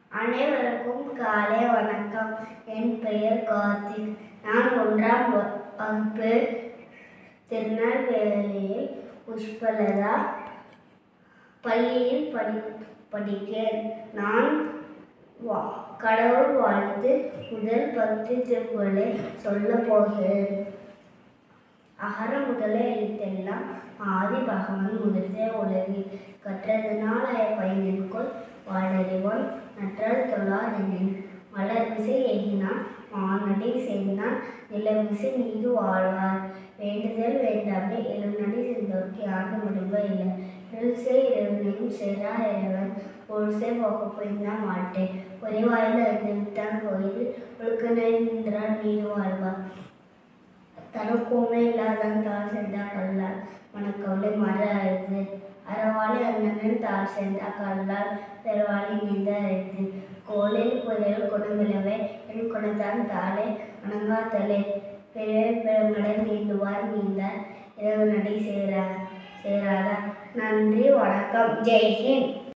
அனைவருக்கும் காலை வணக்கம் என் பெயர் கார்த்திக் நான் ஒன்றாம் வ- வகுப்பு திருநெல்வேலியில் புஷ்பலதா பள்ளியில் படி படிக்கிறேன் நான் வா- கடவுள் வாழ்த்து முதல் பத்து திருக்குறளை சொல்லப் போகிறேன் அகர முதல எழுத்தெல்லாம் ஆதி பகவன் முதலே உலகி கற்றதனால் பயனிற்குள் வாழறிவான் நற்றால் தொழாதெனின் மலர்மிசை எகினான் மானடி சேர்ந்தான் நிலமிசை நீது வாழ்வார் வேண்டுதல் வேண்டாமே எழுநடி சென்றோர்க்கு யாண்டு முடிவ இல்லை இருள்சே இறைவனையும் சேரா இறைவன் பொருசே போக போய்ந்தான் மாட்டேன் ஒரே வாயில் அறிந்துவிட்டான் கோயில் ஒழுக்க நின்றான் நீடு வாழ்வார் தனக்குமே இல்லாதான் தாழ் சென்றார் கல்லால் மனக்கவலை மற அழுது அறவாளி அண்ணன் தாழ் சென்றா கல்லால் பெருவாளி நீந்த அழுது கோலில் புயல் கொடுமிளவே என் குணத்தான் தாளே வணங்காத்தலே பிறவே பெருமடை நீந்துவார் நீந்தார் இரவு நடி சேரா சேராதா நன்றி வணக்கம் ஜெய்ஹிந்த்